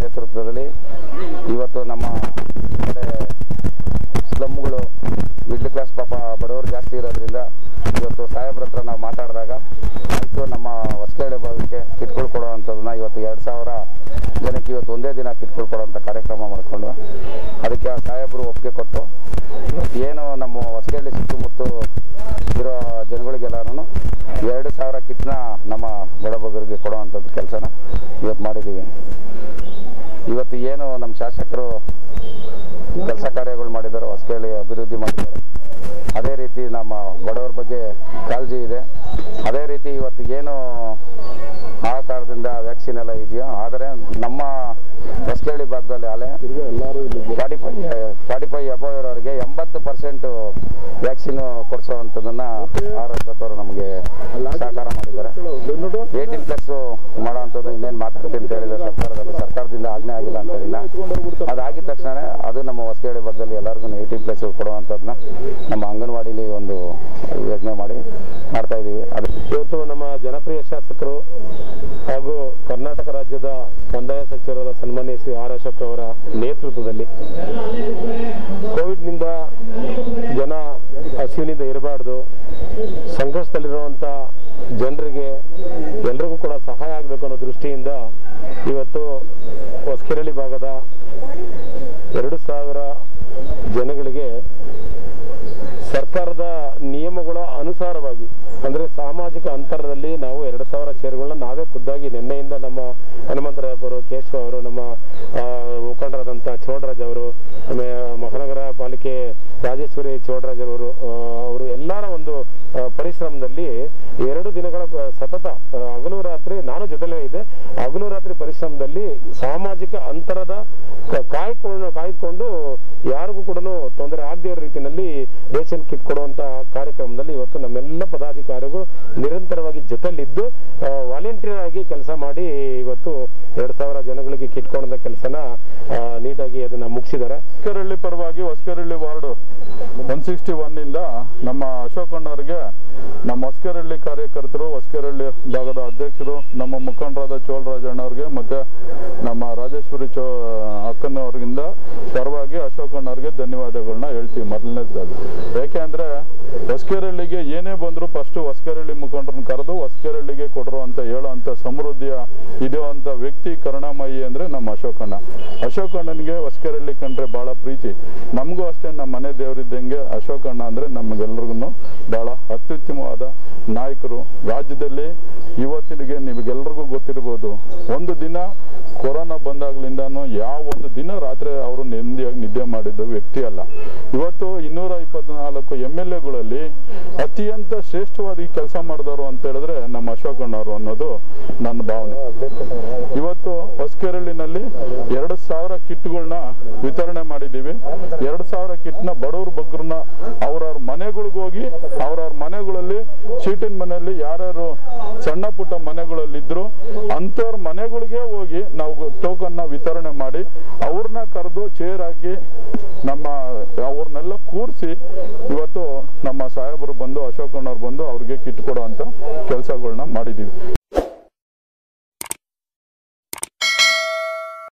ನೇತೃತ್ವದಲ್ಲಿ ಇವತ್ತು ನಮ್ಮ ಕಡೆ ಸ್ಲಮ್ಗಳು ಮಿಡ್ಲ್ ಕ್ಲಾಸ್ ಪಾಪ ಬಡವರು ಜಾಸ್ತಿ ಇರೋದ್ರಿಂದ ಇವತ್ತು ಸಾಹೇಬ್ರ ಹತ್ರ ನಾವು ಮಾತಾಡಿದಾಗ ಆಯಿತು ನಮ್ಮ ಹೊಸಕೇಳೆ ಭಾಗಕ್ಕೆ ಕಿಟ್ಗಳು ಕೊಡೋ ಅಂಥದ್ದನ್ನ ಇವತ್ತು ಎರಡು ಸಾವಿರ ಜನಕ್ಕೆ ಇವತ್ತು ಒಂದೇ ದಿನ ಕಿಟ್ಗಳು ಕೊಡೋಂಥ ಕಾರ್ಯಕ್ರಮ ಮಾಡಿಕೊಂಡು ಅದಕ್ಕೆ ಆ ಸಾಹೇಬರು ಒಪ್ಪಿಗೆ ಕೊಟ್ಟು ಏನು ನಮ್ಮ ಹೊಸಕೇಳಿ ಸುತ್ತಮುತ್ತ ಇರೋ ಜನಗಳಿಗೆಲ್ಲರೂ ಎರಡು ಸಾವಿರ ಕಿಟ್ನ ನಮ್ಮ ಬಡಬಗರಿಗೆ ಕೊಡುವಂಥದ್ದು ಕೆಲಸನ ಇವತ್ತು ಮಾಡಿದ್ದೀವಿ ಇವತ್ತು ಏನು ನಮ್ಮ ಶಾಸಕರು ಕೆಲಸ ಕಾರ್ಯಗಳು ಮಾಡಿದ್ದಾರೆ ಹೊಸಕೇಳಿ ಅಭಿವೃದ್ಧಿ ಮಾಡಿದ್ದಾರೆ ಅದೇ ರೀತಿ ನಮ್ಮ ಬಡವರ ಬಗ್ಗೆ ಕಾಳಜಿ ಇದೆ ಅದೇ ರೀತಿ ಇವತ್ತು ಏನು ಆಕಾರದಿಂದ ವ್ಯಾಕ್ಸಿನ್ ಎಲ್ಲ ಇದೆಯೋ ಆದರೆ ನಮ್ಮ ಹೊಸಕೇಳಿ ಭಾಗದಲ್ಲಿ ಅಲೆ forty five forty five above ಇರೋರಿಗೆ ಎಂಬತ್ತು ಪರ್ಸೆಂಟು ವ್ಯಾಕ್ಸಿನ್ ಕೊಡಿಸೋವಂಥದ್ದನ್ನ ಆರೋಗ್ಯಕರು ನಮಗೆ ಸಹಕಾರ ಮಾಡಿದ್ದಾರೆ ಏಯ್ಟೀನ್ ಪ್ಲಸ್ ಮಾಡೋವಂಥದ್ದು ಇನ್ನೇನು ಮಾತಾಡ್ತೀನಿ ಅಂತ ಹೇಳಿದ್ರೆ ಸರ್ಕಾರದಲ್ಲಿ ಸರ್ಕಾರದಿಂದ ಆಜ್ಞೆ ಆಗಿಲ್ಲ ಅಂತ ಹೇಳಿಲ್ಲ ಅದಾಗಿದ ತಕ್ಷಣ ಅದು ನಮ್ಮ ಹೊಸಕೇಳಿ ಭಾಗದಲ್ಲಿ ಎಲ್ಲರಿಗೂ ಏಯ್ಟೀನ್ ಪ್ಲಸ್ ಕೊಡುವಂಥದ್ದನ್ನ ನಮ್ಮ ಅಂಗನವಾಡಿಲಿ ಒಂದು ಯೋಜನೆ ಮಾಡಿ ಮಾಡ್ತಾ ಇದ್ದೀವಿ ಅದು ಇವತ್ತು ನಮ್ಮ ಜನಪ್ರಿಯ ಶಾಸಕರು ಹಾಗೂ ಕರ್ನಾಟಕ ರಾಜ್ಯದ ಕಂದಾಯ ಸಚಿವರಾದ ಸನ್ಮಾನ್ಯ ಶ್ರೀ ಆರ್ ಅಶೋಕ್ ಅವರ ನೇತೃತ್ವದಲ್ಲಿ ಕೋವಿಡ್ನಿಂದ ಜನ ಹಸಿವಿನಿಂದ ಇರಬಾರ್ದು ಸಂಕಷ್ಟದಲ್ಲಿರುವಂಥ ಜನರಿಗೆ ಎಲ್ರಿಗೂ ಕೂಡ ಸಹಾಯ ಆಗಬೇಕು ಅನ್ನೋ ದೃಷ್ಟಿಯಿಂದ ಇವತ್ತು ಹೊಸಕೆರಳಿ ಭಾಗದ ಎರಡು ಸಾವಿರ ಜನಗಳಿಗೆ ಸರ್ಕಾರದ ನಿಯಮಗಳ ಅನುಸಾರವಾಗಿ ಅಂದರೆ ಸಾಮಾಜಿಕ ಅಂತರದಲ್ಲಿ ನಾವು ಎರಡು ಸಾವಿರ ಚೇರ್ಗಳನ್ನ ನಾವೇ ಖುದ್ದಾಗಿ ನಿನ್ನೆಯಿಂದ ನಮ್ಮ ಹನುಮಂತರಾಯಪ್ಪ ಅವರು ಕೇಶವ ಅವರು ನಮ್ಮ ಆ, ಮುಖಂಡರಾದಂಥ ಚೋಳರಾಜ್ ಅವರು ಆಮೇಲೆ ಮಹಾನಗರ ಪಾಲಿಕೆ ರಾಜೇಶ್ವರಿ ಚೋಳರಾಜ್ ಅವರು ಆ, ಅವರು ಎಲ್ಲರ ಒಂದು ಆ, ಪರಿಶ್ರಮದಲ್ಲಿ ಎರಡು ದಿನಗಳ ಪ- ಸತತ ಆ, ಹಗಲು ರಾತ್ರಿ ನಾನು ಜೊತೆಲೇ ಇದ್ದೆ ಹಗಲು ರಾತ್ರಿ ಪರಿಶ್ರಮದಲ್ಲಿ ಸಾಮಾಜಿಕ ಅಂತರದ ಕ- ಕಾಯ್ಕೊಂಡು ಕಾಯ್ದುಕೊಂಡು ಯಾರಿಗೂ ಕೂಡ ತೊಂದರೆ ಆಗದೇ ಇರೋ ರೀತಿಯಲ್ಲಿ ರೇಷನ್ ಕಿಟ್ ಕೊಡುವಂತ ಕಾರ್ಯಕ್ರಮದಲ್ಲಿ ಇವತ್ತು ನಮ್ಮೆಲ್ಲ ಪದಾಧಿಕಾರಿಗಳು ನಿರಂತರವಾಗಿ ಜೊತೆಲಿದ್ದು ವಾಲಂಟಿಯರ್ ಆಗಿ ಕೆಲಸ ಮಾಡಿ ಇವತ್ತು ಎರಡು ಸಾವಿರ ಜನಗಳಿಗೆ ಕಿಟ್ ಕೊಡುವಂತ ಕೆಲಸನ ನೀಟಾಗಿ ಅದನ್ನ ಮುಗಿಸಿದ್ದಾರೆ ಹೊಸಕೆರಳ್ಳಿ ಪರವಾಗಿ ಹೊಸಕೆರಳ್ಳಿ ವಾರ್ಡು ಒನ್ ಸಿಕ್ಸ್ಟಿ ಒನ್ನಿಂದ ನಮ್ಮ ಅಶೋಕಣ್ಣವ್ರಿಗೆ ನಮ್ಮ ಹೊಸಕೆರಳ್ಳಿ ಕಾರ್ಯಕರ್ತರು ಹೊಸಕೆರಳ್ಳಿ ಭಾಗದ ಅಧ್ಯಕ್ಷರು ನಮ್ಮ ಮುಖಂಡರಾದ ಚೋಳರಾಜಣ್ಣವ್ರಿಗೆ ಮತ್ತೆ ನಮ್ಮ ರಾಜೇಶ್ವರಿ ಚೋ ಅಕ್ಕನವ್ರಿಗಿಂದ ಪರವಾಗಿ ಅಶೋಕಣ್ಣವ್ರಿಗೆ ಧನ್ಯವಾದಗಳನ್ನ ಹೇಳ್ತೀವಿ ಮೊದಲನೇದಾಗಿ ಯಾಕೆ ಅಂದ್ರೆ ಹೊಸಕೆರಳ್ಳಿಗೆ ಏನೇ ಬಂದರೂ ಫಸ್ಟ್ ಹೊಸಕೆರಳ್ಳಿ ಮುಖಂಡರನ್ನ ಕರೆದು ಹೊಸಕೆರಳ್ಳಿಗೆ ಕೊಡರು ಅಂತ ಹೇಳೋ ಅಂತ ಸಮೃದ್ಧಿಯ ಇರುವಂತ ವ್ಯಕ್ತಿ ಕರುಣಾಮಯಿ ಅಂದ್ರೆ ನಮ್ಮ ಅಶೋಕಣ್ಣ ಅಶೋಕಣ್ಣನಿಗೆ ಹೊಸಕೆರಳ್ಳಿ ಕಂಡ್ರೆ ಬಹಳ ಪ್ರೀತಿ ನಮಗೂ ಅಷ್ಟೇ ನಮ್ಮ ಮನೆ ದೇವರಿದ್ದಂಗೆ ಅಶೋಕಣ್ಣ ಅಂದ್ರೆ ನಮಗೆಲ್ರಿಗೂ ಬಹಳ ಅತ್ಯುತ್ತಮವಾದ ನಾಯಕರು ರಾಜ್ಯದಲ್ಲಿ ಇವತ್ತಿಗೆ ನಿಮಗೆಲ್ರಿಗೂ ಗೊತ್ತಿರ್ಬೋದು ಒಂದು ದಿನ ಕೊರೋನಾ ಬಂದಾಗ್ಲಿಂದಾನು ಯಾವ ಒಂದು ದಿನ ರಾತ್ರಿ ಅವರು ನೆಮ್ಮದಿಯಾಗಿ ನಿದ್ದೆ ಮಾಡಿದ್ದ ವ್ಯಕ್ತಿ ಅಲ್ಲ ಇವತ್ತು ಇನ್ನೂರ ಇಪ್ಪತ್ನಾಲ್ಕು ಎಮ್ ಎಲ್ ಎಗಳಲ್ಲಿ ಅತ್ಯಂತ ಶ್ರೇಷ್ಠವಾಗಿ ಕೆಲಸ ಮಾಡಿದವರು ಅಂತ ಹೇಳಿದ್ರೆ ನಮ್ಮ ಅಶೋಕಣ್ಣವರು ಅನ್ನೋದು ನನ್ನ ಭಾವನೆ ಇವತ್ತು ಹೊಸಕೆರಳಿನಲ್ಲಿ ಎರಡು ಸಾವಿರ ಕಿಟ್ಗಳನ್ನ ವಿತರಣೆ ಮಾಡಿದ್ದೀವಿ ಎರಡು ಸಾವಿರ ಕಿಟ್ನ ಬಡವ್ರ ಬಗ್ಗರನ್ನ ಅವ್ರವ್ರ ಮನೆಗಳಿಗೆ ಹೋಗಿ ಅವ್ರವ್ರ ಮನೆಗಳಲ್ಲಿ ಸೀಟಿನ ಮನೆಯಲ್ಲಿ ಯಾರ್ಯಾರು ಸಣ್ಣ ಪುಟ್ಟ ಮನೆಗಳಲ್ಲಿದ್ರು ಅಂಥವ್ರ ಮನೆಗಳಿಗೆ ಹೋಗಿ ನಾವು ಟೋಕನ್ನ ವಿತರಣೆ ಮಾಡಿ ಅವ್ರನ್ನ ಕರೆದು ಚೇರ್ ಹಾಕಿ ನಮ್ಮ ಅವ್ರನ್ನೆಲ್ಲ ಕೂರಿಸಿ ಇವತ್ತು ನಮ್ಮ ಸಾಹೇಬರು ಬಂದು ಅಶೋಕಣ್ಣವ್ರು ಬಂದು ಅವ್ರಿಗೆ ಕಿಟ್ ಕೊಡೋ ಅಂತ ಕೆಲಸಗಳನ್ನ ಮಾಡಿದ್ದೀವಿ